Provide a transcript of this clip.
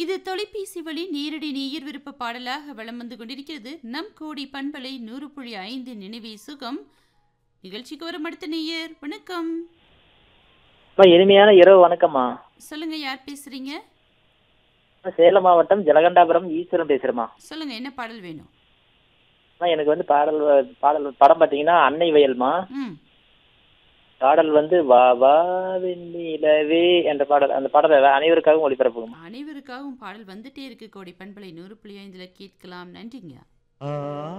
இது தொலைபேசி வழி நேரடி நேயர் விருப்ப பாடலாக வலம் வந்து கொண்டிருக்கிறது நம் கோடி பண்பலை நூறு புள்ளி ஐந்து நினைவே சுகம் நிகழ்ச்சிக்கு வரும் அடுத்த நேயர் வணக்கம் அம்மா இனிமையான இரவு வணக்கம்மா சொல்லுங்க யார் பேசுறீங்க நான் சேலம் மாவட்டம் ஜலகண்டாபுரம் ஈஸ்வரன் பேசுறேம்மா சொல்லுங்க என்ன பாடல் வேணும் அம்மா எனக்கு வந்து பாடல் வ- பாடல் படம் பார்த்தீங்கன்னா அன்னை வயல்மா ம் பாடல் வந்து வா வா வெண்ணிலவே என்ற பாடல் அந்த பாடலை அனைவருக்காகவும் ஒளிபரப்புங்கம்மா அனைவருக்காகவும் பாடல் வந்துட்டே இருக்கு கோடி பண்பலை நூறு புள்ளி ஐந்துல கேட்கலாம் நன்றிங்க ஆ